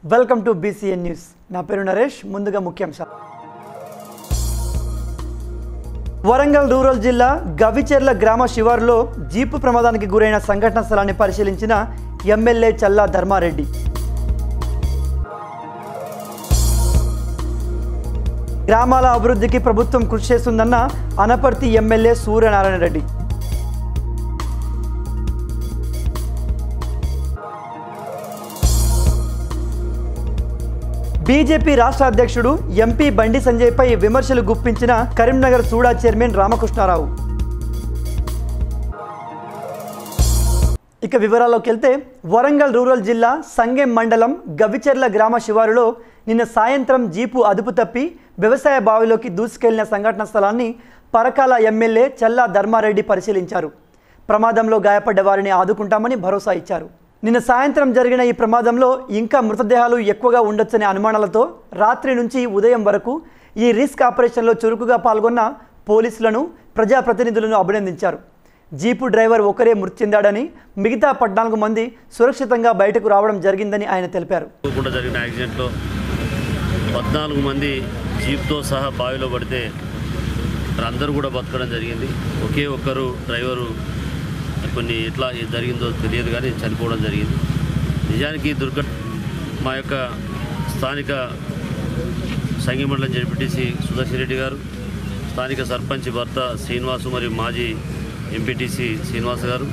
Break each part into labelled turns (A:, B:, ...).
A: Welcome to BCN news నా పేరు నరేష్ ముందుగా ముఖ్యాంశాలు వరంగల్ రూరల్ జిల్లా గవిచెర్ల గ్రామ శివారులో జీపు ప్రమాదానికి గురైన సంఘటన స్థలాన్ని పరిశీలించిన ఎమ్మెల్యే చల్లా ధర్మారెడ్డి గ్రామాల అభివృద్ధికి ప్రభుత్వం కృషి చేస్తుందన్న అనపర్తి ఎమ్మెల్యే సూర్యనారాయణ రెడ్డి బీజేపీ రాష్ట్ర అధ్యక్షుడు ఎంపీ బండి సంజయ్పై విమర్శలు గుప్పించిన కరీంనగర్ సూడా చైర్మన్ రామకృష్ణారావు ఇక వివరాల్లోకి వెళ్తే వరంగల్ రూరల్ జిల్లా సంగెం మండలం గవిచెర్ల గ్రామ శివారులో నిన్న సాయంత్రం జీపు అదుపు తప్పి వ్యవసాయ బావిలోకి దూసుకెళ్లిన సంఘటన స్థలాన్ని పరకాల ఎమ్మెల్యే చల్లా ధర్మారెడ్డి పరిశీలించారు ప్రమాదంలో గాయపడ్డ వారిని ఆదుకుంటామని భరోసా ఇచ్చారు నిన్న సాయంత్రం జరిగిన ఈ ప్రమాదంలో ఇంకా మృతదేహాలు ఎక్కువగా ఉండొచ్చనే అనుమానాలతో రాత్రి నుంచి ఉదయం వరకు ఈ రిస్క్ ఆపరేషన్లో చురుకుగా పాల్గొన్న పోలీసులను ప్రజాప్రతినిధులను అభినందించారు జీపు డ్రైవర్ ఒకరే మృతి చెందాడని మిగతా పద్నాలుగు మంది సురక్షితంగా బయటకు రావడం జరిగిందని ఆయన తెలిపారు
B: కూడా జరిగిన యాక్సిడెంట్లో పద్నాలుగు మంది జీప్తో సహా బావిలో పడితే మరి అందరూ కూడా బతకడం జరిగింది ఒకే ఒక్కరు డ్రైవరు కొన్ని ఎట్లా ఏం జరిగిందో తెలియదు కానీ చనిపోవడం జరిగింది నిజానికి ఈ దుర్ఘట మా యొక్క స్థానిక సంఘమండలం జడ్పీటీసీ సుదర్శన్ రెడ్డి గారు స్థానిక సర్పంచ్ భర్త శ్రీనివాసు మరియు మాజీ ఎంపీటీసీ శ్రీనివాస్ గారు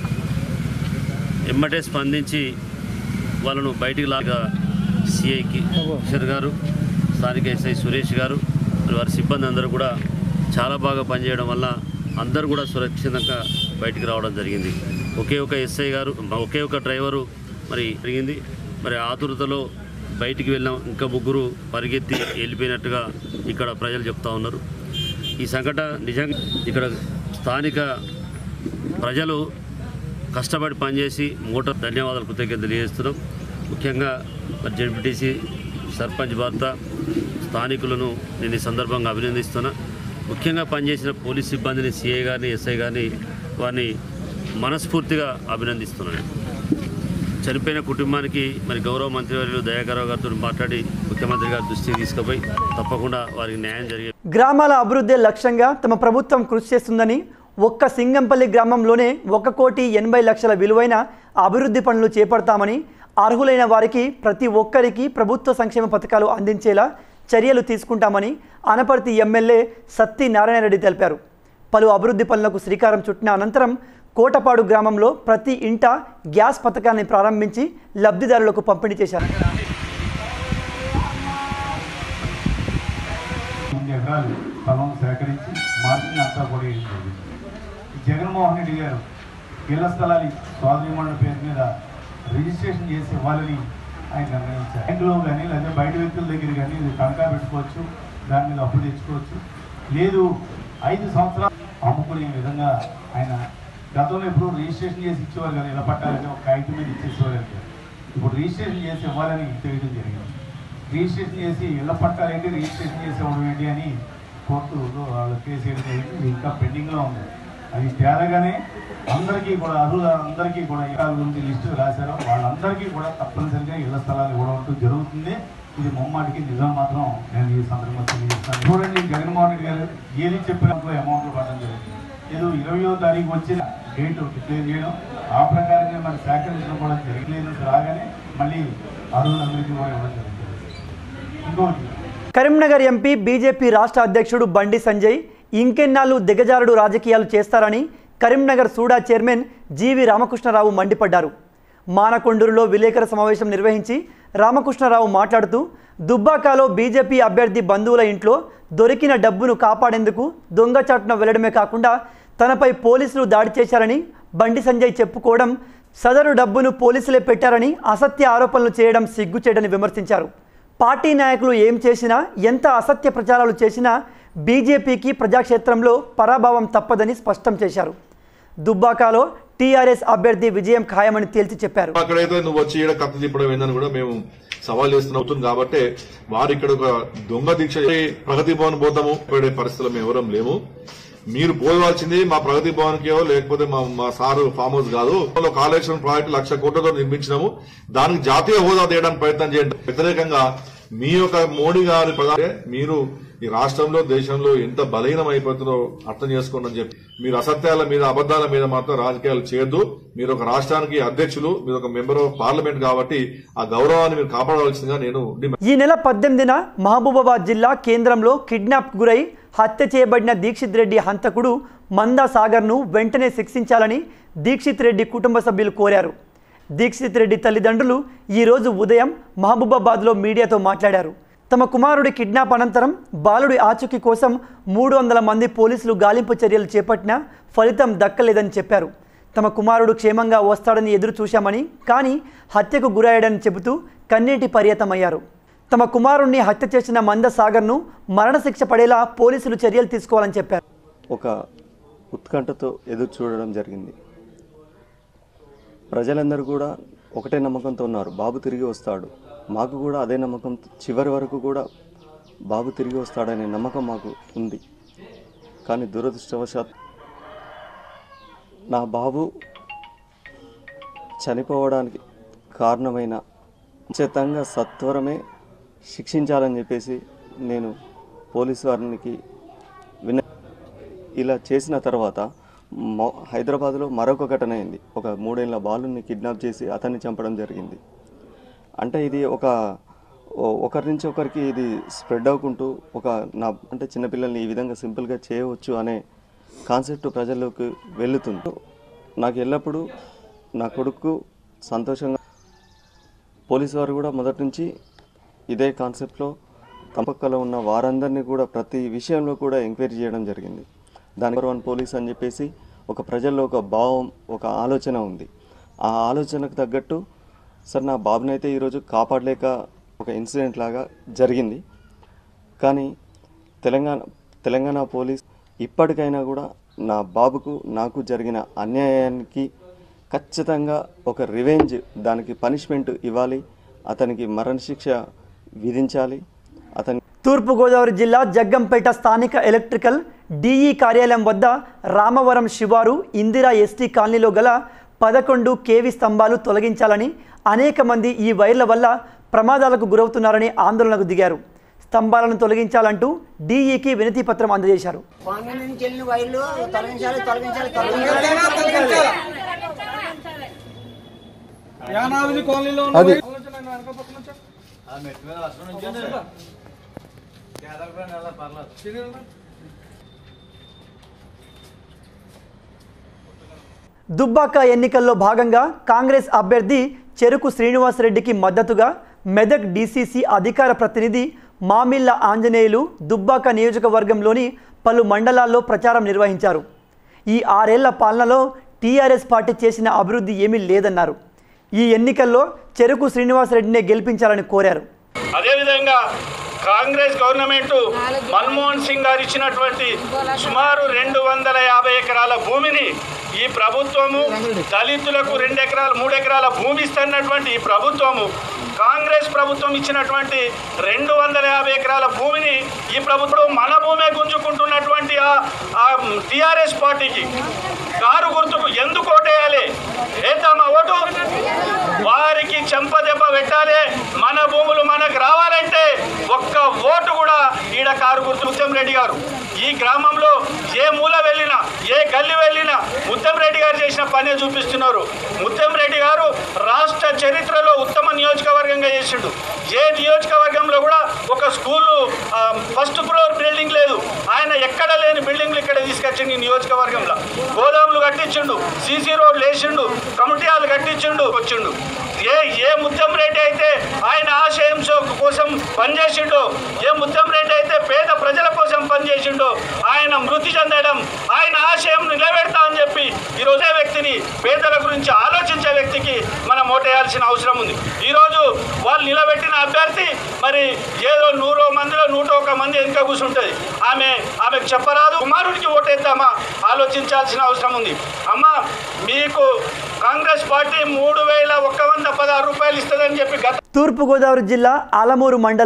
B: ఎమ్మటే స్పందించి వాళ్ళను బయటికి లాగా సిఐ కిషోర్ గారు స్థానిక ఎస్ఐ సురేష్ గారు మరి వారి సిబ్బంది అందరూ కూడా చాలా బాగా పనిచేయడం వల్ల అందరూ కూడా సురక్షితంగా బయటికి రావడం జరిగింది ఒకే ఒక ఎస్ఐ గారు ఒకే ఒక డ్రైవరు మరి జరిగింది మరి ఆతురతలో బయటికి వెళ్ళాం ఇంకా ముగ్గురు పరిగెత్తి వెళ్ళిపోయినట్టుగా ఇక్కడ ప్రజలు చెప్తా ఉన్నారు ఈ సంఘటన నిజంగా ఇక్కడ స్థానిక ప్రజలు కష్టపడి పనిచేసి మోటార్ ధన్యవాదాలు కృతజ్ఞతలు తెలియజేస్తున్నాం ముఖ్యంగా మరి జడ్పీటీసీ సర్పంచ్ భర్త స్థానికులను నేను ఈ సందర్భంగా అభినందిస్తున్నా ముఖ్యంగా పనిచేసిన పోలీస్ సిబ్బందిని సిఐ గారిని ఎస్ఐ గారిని వారిని మనస్ఫూర్తిగా అభినందిస్తున్నాను చనిపోయిన కుటుంబానికి మరి గౌరవ మంత్రివర్యులు దయాకరావు గారితో మాట్లాడి ముఖ్యమంత్రి గారి దృష్టికి తీసుకుపోయి తప్పకుండా వారికి న్యాయం జరిగే
A: గ్రామాల అభివృద్ధి లక్ష్యంగా తమ ప్రభుత్వం కృషి చేస్తుందని ఒక్క సింగంపల్లి గ్రామంలోనే ఒక కోటి ఎనభై లక్షల విలువైన అభివృద్ధి పనులు చేపడతామని అర్హులైన వారికి ప్రతి ఒక్కరికి ప్రభుత్వ సంక్షేమ పథకాలు అందించేలా చర్యలు తీసుకుంటామని అనపర్తి ఎమ్మెల్యే సత్తి నారాయణరెడ్డి తెలిపారు పలు అభివృద్ధి పనులకు శ్రీకారం చుట్టిన అనంతరం కోటపాడు గ్రామంలో ప్రతి ఇంట గ్యాస్ పథకాన్ని ప్రారంభించి లబ్ధిదారులకు పంపిణీ చేశారు
C: ఎనిమిది ఎకరాలు స్థలం సేకరించి మార్చిని అంతా కూడా వేయడం జరిగింది ఈ జగన్మోహన్ రెడ్డి గారు ఇళ్ల స్థలాలు స్వాధీనమండలి పేరు మీద రిజిస్ట్రేషన్ చేసి ఇవ్వాలని ఆయన నిర్ణయించారు బ్యాంకులో కానీ లేదా బయట వ్యక్తుల దగ్గర కానీ ఇది తనఖా పెట్టుకోవచ్చు దాని మీద అప్పు తెచ్చుకోవచ్చు లేదు ఐదు సంవత్సరాలు అమ్ముకునే విధంగా ఆయన గతంలో ఎప్పుడు రిజిస్ట్రేషన్ చేసి ఇచ్చేవారు కదా ఇలా పట్టాలని ఒక కాగితం మీద ఇచ్చేసేవారు కదా. ఇప్పుడు రిజిస్ట్రేషన్ చేసి ఇవ్వాలని తెలియడం జరిగింది రిజిస్ట్రేషన్ చేసి ఇళ్ల పట్టాలు ఏంటి రిజిస్ట్రేషన్ చేసి ఇవ్వడం ఏంటి అని కోర్టులో వాళ్ళు కేసు వేయడం జరిగింది ఇది ఇంకా పెండింగ్లో ఉంది అది తేరగానే అందరికీ కూడా అర్హుల అందరికీ కూడా ఇళ్ళ గురించి లిస్టు రాశారో వాళ్ళందరికీ కూడా తప్పనిసరిగా ఇళ్ల స్థలాలు ఇవ్వడం అంటూ జరుగుతుంది ఇది ముమ్మాటికి నిజం మాత్రం నేను ఈ సందర్భంగా తెలియజేస్తాను చూడండి జగన్మోహన్ రెడ్డి గారు ఏది చెప్పినప్పుడు అమౌంట్ పడడం జరుగుతుంది ఏదో ఇరవయో తారీఖు వచ్చిన డేట్ డిక్లేర్ చేయడం ఆ ప్రకారంగా మరి సేకరించడం కూడా జరిగలేదు రాగానే మళ్ళీ అర్హులందరికీ కూడా ఇవ్వడం జరుగుతుంది ఇంకోటి
A: కరీంనగర్ ఎంపీ బీజేపీ రాష్ట్ర అధ్యక్షుడు బండి సంజయ్ ఇంకెన్నాళ్ళు దిగజారుడు రాజకీయాలు చేస్తారని Karimnagar SUDA chairman GV Ramakrishna Rao మండిపడ్డారు మానకొండూరులో విలేకరుల సమావేశం నిర్వహించి రామకృష్ణరావు మాట్లాడుతూ దుబ్బాకలో బీజేపీ అభ్యర్థి బంధువుల ఇంట్లో దొరికిన డబ్బును కాపాడేందుకు దొంగచాటున వెళ్లడమే కాకుండా తనపై పోలీసులు దాడి చేశారని బండి సంజయ్ చెప్పుకోవడం సదరు డబ్బును పోలీసులే పెట్టారని అసత్య ఆరోపణలు చేయడం సిగ్గుచేటని విమర్శించారు పార్టీ నాయకులు ఏం చేసినా ఎంత అసత్య ప్రచారాలు చేసినా బీజేపీకి ప్రజాక్షేత్రంలో పరాభావం తప్పదని స్పష్టం చేశారు దుబ్బాకలో టీఆర్ఎస్ అభ్యర్థి విజయం ఖాయమని తేల్చి చెప్పారు
D: అక్కడైతే నువ్వు వచ్చి ఈడ కత్తి తిప్పడం ఏందని కూడా మేము సవాల్ చేస్తున్న అవుతుంది కాబట్టి వారు ఇక్కడ ఒక దొంగ దీక్ష చేసి ప్రగతి భవన్ పోతాము పడే పరిస్థితులు మేము ఎవరం లేము మీరు పోవాల్సింది మా ప్రగతి భవన్కో లేకపోతే మా మా సారు ఫామ్ హౌస్ కాదు కాళేశ్వరం ప్రాజెక్టు లక్ష కోట్లతో నిర్మించినాము దానికి జాతీయ హోదా తీయడానికి ప్రయత్నం చేయండి వ్యతిరేకంగా మీ యొక్క మోడీ గారి ప్రధాని మీరు ఈ రాష్ట్రంలో దేశంలో ఎంత బలహీనం అయిపోతుందో అర్థం చేసుకోండి అని చెప్పి మీరు అసత్యాల మీద అబద్దాల మీద మాత్రం రాజకీయాలు చేయొద్దు మీరు ఒక రాష్ట్రానికి అధ్యక్షులు మీరు ఒక మెంబర్ ఆఫ్ పార్లమెంట్ కాబట్టి ఆ గౌరవాన్ని మీరు కాపాడవలసిందిగా నేను డిమాండ్
A: ఈ నెల పద్దెనిమిదిన మహబూబాబాద్ జిల్లా కేంద్రంలో కిడ్నాప్ గురై హత్య చేయబడిన దీక్షిత్ రెడ్డి హంతకుడు మందా సాగర్ను వెంటనే శిక్షించాలని దీక్షిత్ రెడ్డి కుటుంబ సభ్యులు కోరారు దీక్షిత్ రెడ్డి తల్లిదండ్రులు ఈరోజు ఉదయం మహబూబాబాద్లో మీడియాతో మాట్లాడారు తమ కుమారుడి కిడ్నాప్ అనంతరం బాలుడి ఆచూకీ కోసం మూడు వందల మంది పోలీసులు గాలింపు చర్యలు చేపట్టినా ఫలితం దక్కలేదని చెప్పారు తమ కుమారుడు క్షేమంగా వస్తాడని ఎదురు చూశామని కానీ హత్యకు గురయ్యాడని చెబుతూ కన్నీటి పర్యతమయ్యారు తమ కుమారుణ్ణి హత్య చేసిన మంద సాగర్ను మరణశిక్ష పడేలా పోలీసులు చర్యలు తీసుకోవాలని చెప్పారు
E: ఒక ఉత్కంఠతో ఎదురు చూడడం జరిగింది ప్రజలందరూ కూడా ఒకటే నమ్మకంతో ఉన్నారు బాబు తిరిగి వస్తాడు మాకు కూడా అదే నమ్మకం చివరి వరకు కూడా బాబు తిరిగి వస్తాడనే నమ్మకం మాకు ఉంది కానీ దురదృష్టవశాత్ నా బాబు చనిపోవడానికి కారణమైన ఖచ్చితంగా సత్వరమే శిక్షించాలని చెప్పేసి నేను పోలీసు వారికి విన ఇలా చేసిన తర్వాత మొ- హైదరాబాద్లో మరొక ఘటన అయింది ఒక మూడేళ్ల బాలుని కిడ్నాప్ చేసి అతన్ని చంపడం జరిగింది అంటే ఇది ఒక ఓ- ఒకరి నుంచి ఒకరికి ఇది స్ప్రెడ్ అవ్వకుంటూ ఒక నా అంటే చిన్నపిల్లల్ని ఈ విధంగా సింపుల్గా చేయవచ్చు అనే కాన్సెప్ట్ ప్రజల్లోకి వెళుతుంది నాకు ఎల్లప్పుడూ నా కొడుకు సంతోషంగా పోలీసు వారు కూడా మొదటి నుంచి ఇదే కాన్సెప్ట్లో తప్పకలో ఉన్న వారందరినీ కూడా ప్రతి విషయంలో కూడా ఎంక్వైరీ చేయడం జరిగింది దాని వన్ పోలీస్ అని చెప్పేసి ఒక ప్రజల్లో ఒక భావం ఒక ఆలోచన ఉంది ఆ ఆలోచనకు తగ్గట్టు సార్ నా బాబునైతే ఈరోజు కాపాడలేక ఒక ఇన్సిడెంట్ లాగా జరిగింది కానీ తెలంగాణ తెలంగాణ పోలీస్ ఇప్పటికైనా కూడా నా బాబుకు నాకు జరిగిన అన్యాయానికి ఖచ్చితంగా ఒక రివెంజ్ దానికి పనిష్మెంట్ ఇవ్వాలి అతనికి మరణశిక్ష విధించాలి అతని
A: తూర్పుగోదావరి జిల్లా జగ్గంపేట స్థానిక ఎలక్ట్రికల్ డిఈ కార్యాలయం వద్ద రామవరం శివారు ఇందిరా ఎస్టీ కాలనీలో గల పదకొండు కేవి స్తంభాలు తొలగించాలని అనేక మంది ఈ వైర్ల వల్ల ప్రమాదాలకు గురవుతున్నారని ఆందోళనకు దిగారు స్తంభాలను తొలగించాలంటూ డీఈకి వినతి పత్రం అందజేశారు
F: కాంగ్రెస్ నుంచి వెళ్ళిన వైర్లు తొలగించాలి తొలగించాలి తొలగించాలి
G: యానాది కాలనీలో ఉన్న వైర్ ఆలోచన ఆయన వెనక పక్కన వచ్చా? తిరిగి
A: దుబ్బాక ఎన్నికల్లో భాగంగా కాంగ్రెస్ అభ్యర్థి చెరుకు శ్రీనివాసరెడ్డికి మద్దతుగా మెదక్ డీసీసీ అధికార ప్రతినిధి మామిళ్ళ ఆంజనేయులు దుబ్బాక నియోజకవర్గంలోని పలు మండలాల్లో ప్రచారం నిర్వహించారు ఈ ఆరేళ్ల పాలనలో టీఆర్ఎస్ పార్టీ చేసిన అభివృద్ధి ఏమీ లేదన్నారు ఈ ఎన్నికల్లో చెరుకు శ్రీనివాసరెడ్డినే గెలిపించాలని కోరారు
H: అదేవిధంగా కాంగ్రెస్ గవర్నమెంట్ మన్మోహన్ సింగ్ గారు ఇచ్చినటువంటి సుమారు రెండు వందల యాభై ఎకరాల భూమిని ఈ ప్రభుత్వము దళితులకు రెండు ఎకరాలు మూడు ఎకరాల భూమి ఇస్తున్నటువంటి ఈ ప్రభుత్వము కాంగ్రెస్ ప్రభుత్వం ఇచ్చినటువంటి రెండు వందల యాభై ఎకరాల భూమిని ఈ ప్రభుత్వం మన భూమే గుంజుకుంటున్నటువంటి ఆ టిఆర్ఎస్ పార్టీకి కారు గుర్తుకు ఎందుకు ఓటేయాలి వేద్దామా ఓటు వారికి చెంపదెబ్బ పెట్టాలి మన భూములు మనకు రావాలంటే ఒక్క ఓటు కూడా ఈడ కారు గుర్తు ముత్తం రెడ్డి గారు ఈ గ్రామంలో ఏ మూల వెళ్ళినా ఏ గల్లి వెళ్ళినా ముత్తం రెడ్డి గారు చేసిన పనే చూపిస్తున్నారు ముత్తం రెడ్డి గారు రాష్ట్ర చరిత్రలో ఉత్తమ నియోజకవర్గంగా చేసిండు ఏ నియోజకవర్గంలో కూడా ఒక స్కూలు ఆ, ఫస్ట్ ఫ్లోర్ బిల్డింగ్ లేదు ఆయన ఎక్కడ లేని బిల్డింగ్లు ఇక్కడ తీసుకొచ్చిండు ఈ నియోజకవర్గంలో గోదాములు కట్టించిండు సీసీ రోడ్లు వేసిండు కమిటీ హాల్ కట్టించిండు వచ్చిండు ఏ ఏ ముత్తం రెడ్డి అయితే ఆయన ఆశయం సో- కోసం పనిచేసిండో ఏ ముత్తం రెడ్డి అయితే పేద ప్రజల కోసం పనిచేసిండో ఆయన మృతి చెందడం ఆయన ఆశయం నిలబెడతా అని చెప్పి ఈ రోజే వ్యక్తిని పేదల గురించి ఆలోచించే వ్యక్తికి మనం ఓటేయాల్సిన అవసరం ఉంది ఈరోజు వాళ్ళు నిలబెట్టిన అభ్యర్థి మరి ఏదో నూరో మందిలో నూట ఒక మంది వెనుక కూర్చుంటుంది ఆమె ఆమెకు చెప్పరాదు కుమారుడికి ఓటేద్దామా ఆలోచించాల్సిన అవసరం ఉంది అమ్మ మీకు కాంగ్రెస్ పార్టీ మూడు వేల ఒక్క వంద పదహారు రూపాయలు ఇస్తుందని చెప్పి గత
A: తూర్పుగోదావరి జిల్లా ఆలమూరు మండలం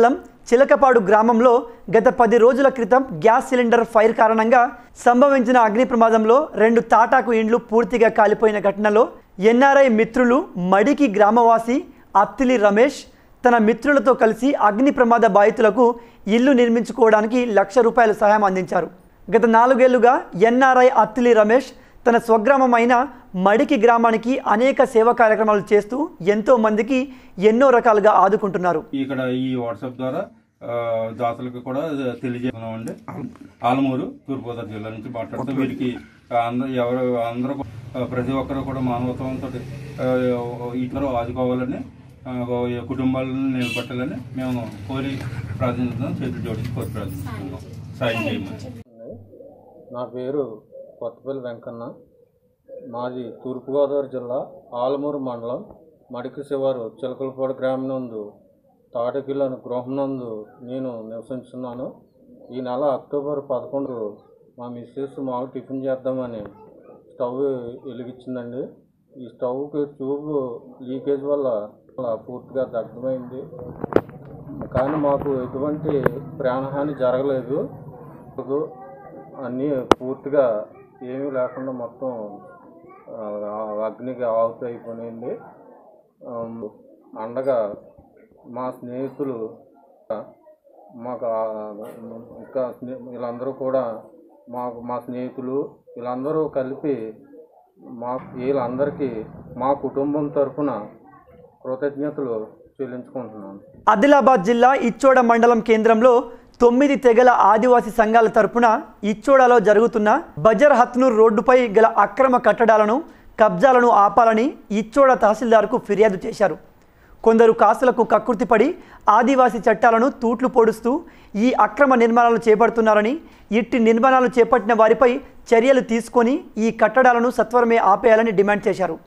A: చిలకపాడు గ్రామంలో గత పది రోజుల క్రితం గ్యాస్ సిలిండర్ ఫైర్ కారణంగా సంభవించిన అగ్ని ప్రమాదంలో రెండు తాటాకు ఇండ్లు పూర్తిగా కాలిపోయిన ఘటనలో ఎన్ఆర్ఐ మిత్రులు మడికి గ్రామవాసి అత్తిలి రమేష్ తన మిత్రులతో కలిసి అగ్ని ప్రమాద బాధితులకు ఇల్లు నిర్మించుకోవడానికి లక్ష రూపాయల సహాయం అందించారు గత నాలుగేళ్లుగా ఎన్ఆర్ఐ అత్తిలి రమేష్ తన స్వగ్రామమైన మడికి గ్రామానికి అనేక సేవా కార్యక్రమాలు చేస్తూ ఎంతో మందికి ఎన్నో రకాలుగా ఆదుకుంటున్నారు
I: ఇక్కడ ఈ వాట్సాప్ ద్వారా ఆ, దాతలకు కూడా తెలియజేస్తున్నామండి ఆలమూరు తూర్పుగోదావరి జిల్లా నుంచి మాట్లాడుతూ వీరికి అందరూ ఎవరు అందరూ కూ- ఆ, ప్రతి ఒక్కరూ కూడా మానవత్వంతో ఇతరు ఆదుకోవాలని ఆ, ఈ కుటుంబాలను నిలబెట్టాలని మేము కోరి ప్రార్థిస్తున్నాం చేతులు జోడించి కోరి ప్రార్థిస్తున్నాం సాయం చేయమని
J: నా పేరు కొత్తపల్లి వెంకన్న మాది తూర్పుగోదావరి జిల్లా ఆలమూరు మండలం మడికి శివారు చిలకలపాడు గ్రామం నందు తాటకిల్లని గృహం నందు నేను నివసించున్నాను ఈ నెల అక్టోబర్ పదకొండు మా మిస్సెస్ మాకు టిఫిన్ చేద్దామని స్టవ్ వెలిగించిందండి ఈ స్టవ్కి ట్యూబ్ లీకేజ్ వల్ల పూర్తిగా దగ్ధమైంది కానీ మాకు ఎటువంటి ప్రాణహాని జరగలేదు అన్నీ పూర్తిగా ఏమీ లేకుండా మొత్తం ఆ, అగ్నికి ఆహుతి అయిపోయింది ఆ, అండగా మా స్నేహితులు మాకు ఆ, ఇంకా స్నే- వీళ్ళందరూ కూడా మాకు మా స్నేహితులు వీళ్ళందరూ కలిపి మా వీళ్ళందరికీ మా కుటుంబం తరఫున కృతజ్ఞతలు చెల్లించుకుంటున్నాను
A: ఆదిలాబాద్ జిల్లా ఇచ్చోడ మండలం కేంద్రంలో తొమ్మిది తెగల ఆదివాసీ సంఘాల తరపున ఇచ్చోడలో జరుగుతున్న బజర్ హత్నూర్ రోడ్డుపై గల అక్రమ కట్టడాలను కబ్జాలను ఆపాలని ఇచ్చోడ తహసీల్దార్కు ఫిర్యాదు చేశారు కొందరు కాసులకు కక్కుర్తిపడి ఆదివాసీ చట్టాలను తూట్లు పొడుస్తూ ఈ అక్రమ నిర్మాణాలు చేపడుతున్నారని ఇట్టి నిర్మాణాలు చేపట్టిన వారిపై చర్యలు తీసుకొని ఈ కట్టడాలను సత్వరమే ఆపేయాలని డిమాండ్ చేశారు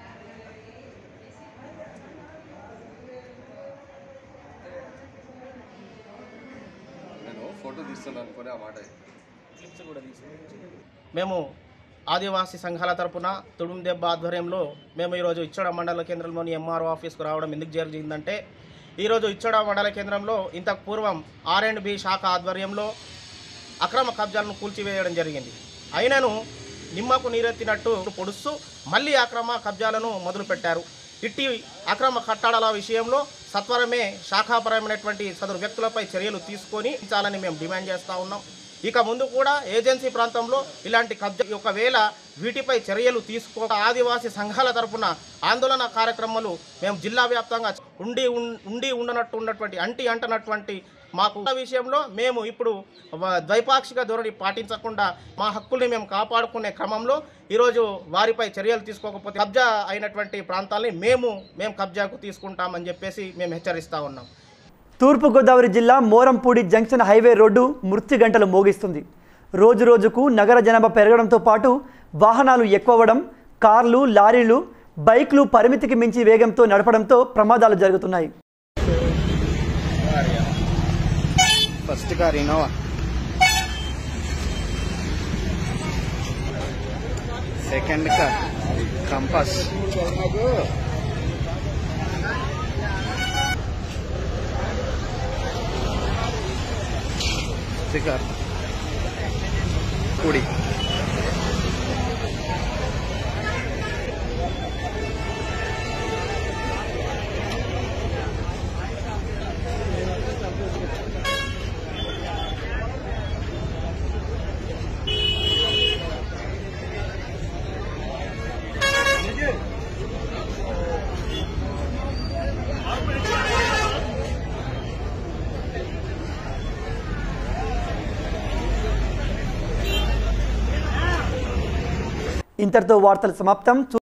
K: మేము ఆదివాసీ సంఘాల తరపున తుడుం దెబ్బ ఆధ్వర్యంలో మేము ఈరోజు ఇచ్చోడ మండల కేంద్రంలోని ఎంఆర్ఓ ఆఫీస్కు రావడం ఎందుకు జరిగిందంటే ఈరోజు ఇచ్చోడ మండల కేంద్రంలో ఇంతకు పూర్వం ఆర్ అండ్ బి శాఖ ఆధ్వర్యంలో అక్రమ కబ్జాలను కూల్చివేయడం జరిగింది అయినను నిమ్మకు నీరెత్తినట్టు పొడుస్తూ మళ్ళీ అక్రమ కబ్జాలను మొదలుపెట్టారు ఇట్టి అక్రమ కట్టడాల విషయంలో సత్వరమే శాఖాపరమైనటువంటి సదరు వ్యక్తులపై చర్యలు తీసుకొని చాలని మేము డిమాండ్ చేస్తూ ఉన్నాం ఇక ముందు కూడా ఏజెన్సీ ప్రాంతంలో ఇలాంటి కబ్జా ఒకవేళ వీటిపై చర్యలు తీసుకో ఆదివాసీ సంఘాల తరపున ఆందోళన కార్యక్రమాలు మేము జిల్లా వ్యాప్తంగా ఉండి ఉన్- ఉండి ఉండనట్టు ఉన్నటువంటి అంటి అంటనటువంటి మాకు ఉన్న విషయంలో మేము ఇప్పుడు వ- ద్వైపాక్షిక ధోరణి పాటించకుండా మా హక్కుల్ని మేము కాపాడుకునే క్రమంలో ఈరోజు వారిపై చర్యలు తీసుకోకపోతే కబ్జా అయినటువంటి ప్రాంతాలని మేము మేము కబ్జాకు తీసుకుంటామని చెప్పేసి మేము హెచ్చరిస్తా ఉన్నాం
A: తూర్పుగోదావరి జిల్లా మోరంపూడి జంక్షన్ హైవే రోడ్డు మృత్యు గంటలు మోగిస్తుంది రోజు రోజుకు నగర జనాభా పెరగడంతో పాటు వాహనాలు ఎక్కువవడం కార్లు లారీలు బైక్లు పరిమితికి మించి వేగంతో నడపడంతో ప్రమాదాలు జరుగుతున్నాయి
L: first car Innova second car Compass fifth car కుడి
A: ఇంతటితో వార్తలు సమాప్తం